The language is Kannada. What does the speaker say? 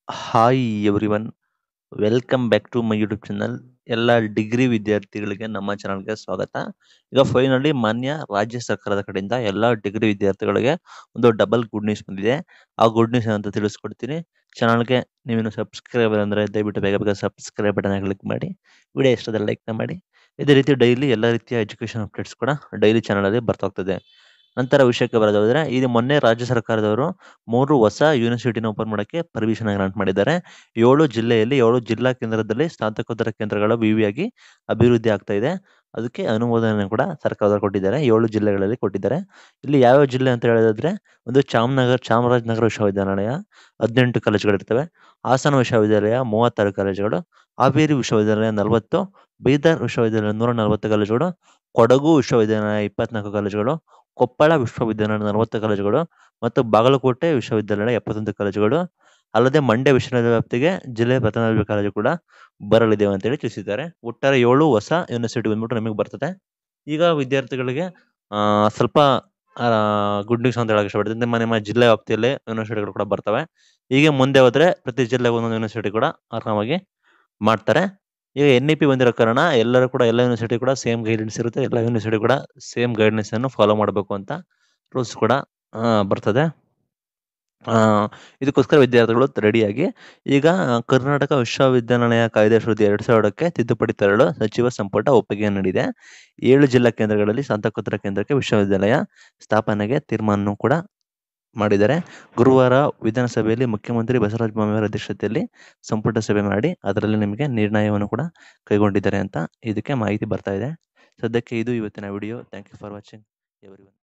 hi everyone welcome back to my YouTube channel ಎಲ್ಲ ಡಿಗ್ರಿ ವಿದ್ಯಾರ್ಥಿಗಳಿಗೆ ನಮ್ಮ ಚಾನಲ್ಗೆ ಸ್ವಾಗತ ಈಗ ಫೈನಲಿ ಮಾನ್ಯ ರಾಜ್ಯ ಸರ್ಕಾರದ ಕಡೆಯಿಂದ ಎಲ್ಲ ಡಿಗ್ರಿ ವಿದ್ಯಾರ್ಥಿಗಳಿಗೆ ಒಂದು ಡಬಲ್ ಗುಡ್ ನ್ಯೂಸ್ ಬಂದಿದೆ ಆ ಗುಡ್ ನ್ಯೂಸ್ ಅಂತ ತಿಳಿಸ್ಕೊಡ್ತೀನಿ ಚಾನಲ್ಗೆ ನೀವೇನು ಸಬ್ಸ್ಕ್ರೈಬರ್ ಅಂದರೆ ದಯವಿಟ್ಟು ಬೇಗ ಬೇಗ ಸಬ್ಸ್ಕ್ರೈಬ್ ಬಟನ್ ಕ್ಲಿಕ್ ಮಾಡಿ ವಿಡಿಯೋ ಇಷ್ಟದಲ್ಲಿ ಲೈಕ್ ಮಾಡಿ ಇದೇ ರೀತಿ ಡೈಲಿ ಎಲ್ಲ ರೀತಿಯ ಎಜುಕೇಷನ್ ಅಪ್ಡೇಟ್ಸ್ ಕೂಡ ಡೈಲಿ ಚಾನಲಲ್ಲಿ ಬರ್ತಾ ಹೋಗ್ತದೆ ನಂತರ ವಿಷಯಕ್ಕೆ ಬರೋದಾದ್ರೆ ಇದು ಮೊನ್ನೆ ರಾಜ್ಯ ಸರ್ಕಾರದವರು ಮೂರು ಹೊಸ ಯೂನಿವರ್ಸಿಟಿನ ಓಪನ್ ಮಾಡೋಕ್ಕೆ ಪರ್ಮಿಷನ್ ಗ್ರಾಂಟ್ ಮಾಡಿದ್ದಾರೆ ಏಳು ಜಿಲ್ಲೆಯಲ್ಲಿ ಏಳು ಜಿಲ್ಲಾ ಕೇಂದ್ರದಲ್ಲಿ ಸ್ನಾತಕೋತ್ತರ ಕೇಂದ್ರಗಳ ವಿವಿಯಾಗಿ ಅಭಿವೃದ್ಧಿ ಆಗ್ತಾ ಇದೆ ಅದಕ್ಕೆ ಅನುಮೋದನೆ ಕೂಡ ಸರ್ಕಾರದವರು ಕೊಟ್ಟಿದ್ದಾರೆ ಏಳು ಜಿಲ್ಲೆಗಳಲ್ಲಿ ಕೊಟ್ಟಿದ್ದಾರೆ ಇಲ್ಲಿ ಯಾವ್ಯಾವ ಜಿಲ್ಲೆ ಅಂತ ಹೇಳೋದಾದ್ರೆ ಒಂದು ಚಾಮನಗರ ಚಾಮರಾಜನಗರ ವಿಶ್ವವಿದ್ಯಾನಿಲಯ ಹದಿನೆಂಟು ಕಾಲೇಜುಗಳಿರ್ತವೆ ಹಾಸನ ವಿಶ್ವವಿದ್ಯಾಲಯ ಮೂವತ್ತಾರು ಕಾಲೇಜುಗಳು ಹಾವೇರಿ ವಿಶ್ವವಿದ್ಯಾಲಯ ನಲವತ್ತು ಬೀದರ್ ವಿಶ್ವವಿದ್ಯಾಲಯ ನೂರ ನಲವತ್ತು ಕಾಲೇಜುಗಳು ಕೊಡಗು ವಿಶ್ವವಿದ್ಯಾಲಯ ಇಪ್ಪತ್ನಾಲ್ಕು ಕಾಲೇಜುಗಳು ಕೊಪ್ಪಳ ವಿಶ್ವವಿದ್ಯಾಲಯ ನಲವತ್ತು ಕಾಲೇಜುಗಳು ಮತ್ತು ಬಾಗಲಕೋಟೆ ವಿಶ್ವವಿದ್ಯಾಲಯ ಎಪ್ಪತ್ತೊಂದು ಕಾಲೇಜುಗಳು ಅಲ್ಲದೆ ಮಂಡ್ಯ ವಿಶ್ವವಿದ್ಯಾಲಯ ವ್ಯಾಪ್ತಿಗೆ ಜಿಲ್ಲೆ ಪ್ರಥಮ ಕಾಲೇಜು ಕೂಡ ಬರಲಿದೆ ಅಂತೇಳಿ ತಿಳಿಸಿದ್ದಾರೆ ಒಟ್ಟಾರೆ ಏಳು ಹೊಸ ಯೂನಿವರ್ಸಿಟಿ ಬಂದ್ಬಿಟ್ಟು ನಮಗೆ ಬರ್ತದೆ ಈಗ ವಿದ್ಯಾರ್ಥಿಗಳಿಗೆ ಆ, ಸ್ವಲ್ಪ ಗುಡ್ ನ್ಯೂಸ್ ಅಂತ ಹೇಳಕ್ ಇಷ್ಟಪಡ್ತೀನಿ ನಿಮ್ಮ ನಿಮ್ಮ ಜಿಲ್ಲೆ ವ್ಯಾಪ್ತಿಯಲ್ಲಿ ಯೂನಿವರ್ಸಿಟಿಗಳು ಕೂಡ ಬರ್ತವೆ ಹೀಗೆ ಮುಂದೆ ಹೋದ್ರೆ ಪ್ರತಿ ಜಿಲ್ಲೆಗೆ ಒಂದೊಂದು ಯೂನಿವರ್ಸಿಟಿ ಕೂಡ ಆರಾಮಾಗಿ ಮಾಡ್ತಾರೆ ಈಗ ಎನ್ ಇ ಪಿ ಬಂದಿರೋ ಕಾರಣ ಎಲ್ಲರೂ ಕೂಡ ಎಲ್ಲ ಯೂನಿವರ್ಸಿಟಿ ಕೂಡ ಸೇಮ್ ಗೈಡೆನ್ಸ್ ಇರುತ್ತೆ ಎಲ್ಲ ಯೂನಿವರ್ಸಿಟಿ ಕೂಡ ಸೇಮ್ ಗೈಡೆನ್ಸ್ ಅನ್ನು ಫಾಲೋ ಮಾಡಬೇಕು ಅಂತ ರೂಲ್ಸ್ ಕೂಡ ಆ, ಬರ್ತದೆ ಆ, ಇದಕ್ಕೋಸ್ಕರ ವಿದ್ಯಾರ್ಥಿಗಳು ರೆಡಿಯಾಗಿ ಈಗ ಕರ್ನಾಟಕ ವಿಶ್ವವಿದ್ಯಾನಿಲಯ ಕಾಯ್ದೆ ಶುದ್ಧಿ ಎರಡ್ ಸಾವಿರಕ್ಕೆ ತಿದ್ದುಪಡಿ ತರಲು ಸಚಿವ ಸಂಪುಟ ಒಪ್ಪಿಗೆ ನೀಡಿದೆ ಏಳು ಜಿಲ್ಲಾ ಕೇಂದ್ರಗಳಲ್ಲಿ ಸ್ನಾತಕೋತ್ತರ ಕೇಂದ್ರಕ್ಕೆ ವಿಶ್ವವಿದ್ಯಾಲಯ ಸ್ಥಾಪನೆಗೆ ತೀರ್ಮಾನ ಕೂಡ ಮಾಡಿದ್ದಾರೆ ಗುರುವಾರ ವಿಧಾನಸಭೆಯಲ್ಲಿ ಮುಖ್ಯಮಂತ್ರಿ ಬಸವರಾಜ ಬೊಮ್ಮಾಯಿ ಅಧ್ಯಕ್ಷತೆಯಲ್ಲಿ ಸಂಪುಟ ಸಭೆ ಮಾಡಿ ಅದರಲ್ಲಿ ನಿಮಗೆ ನಿರ್ಣಯವನ್ನು ಕೂಡ ಕೈಗೊಂಡಿದ್ದಾರೆ ಅಂತ ಇದಕ್ಕೆ ಮಾಹಿತಿ ಬರ್ತಾ ಇದೆ ಸದ್ಯಕ್ಕೆ ಇದು ಇವತ್ತಿನ video thank you for watching every